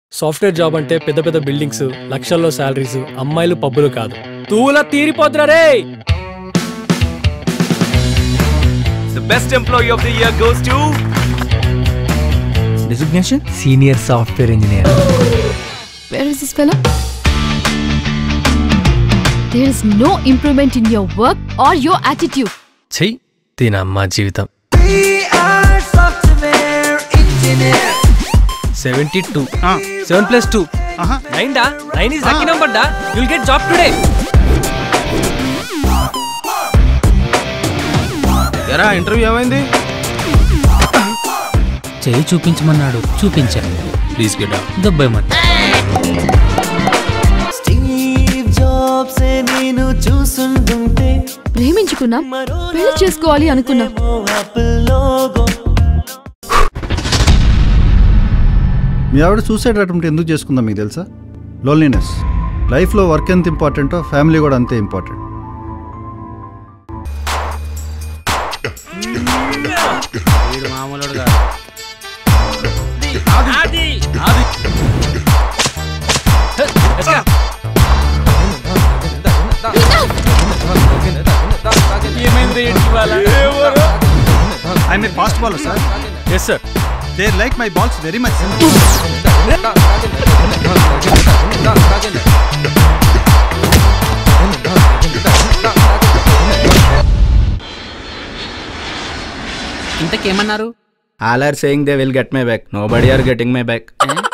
Software job అంటే పెద్ద పెద్ద బిల్డింగ్స్ లక్షల్లో శాలరీస్ అమ్మాయిలు పబ్బులు కాదు తూల తీరిపోతురా రే The best employee of the year goes to designation senior software engineer Where is this fellow? There is no improvement in your work or your attitude. చెయ్యి దీనమ్మ జీవితం seventy two seven plus two nine డా nine is lucky number డా you'll get job today ఎరా interview ఏమైంది చేయి చూపించమన్నాడు చూపించాను ప్లీజ్ గెట్ దొబ్బేమని స్టీవ్ జాబ్స్ నేను చూసుంటుంటే ప్రేమించుకున్నాం పెళ్లి చేసుకోవాలి అనుకున్నాం యాపిల్ లోగో మీ ఆవిడ సూసైడ్ అటెంప్ట్ ఎందుకు చేసుకుందాం మీకు తెలుసా లోన్లీనెస్ లైఫ్లో వర్క్ ఎంత ఇంపార్టెంటో ఫ్యామిలీ కూడా అంతే ఇంపార్టెంట్ మామూలుగా I may fast ball sir yes sir they like my balls very much ఇంతకేమన్నారు all are saying they will get my back nobody are getting my back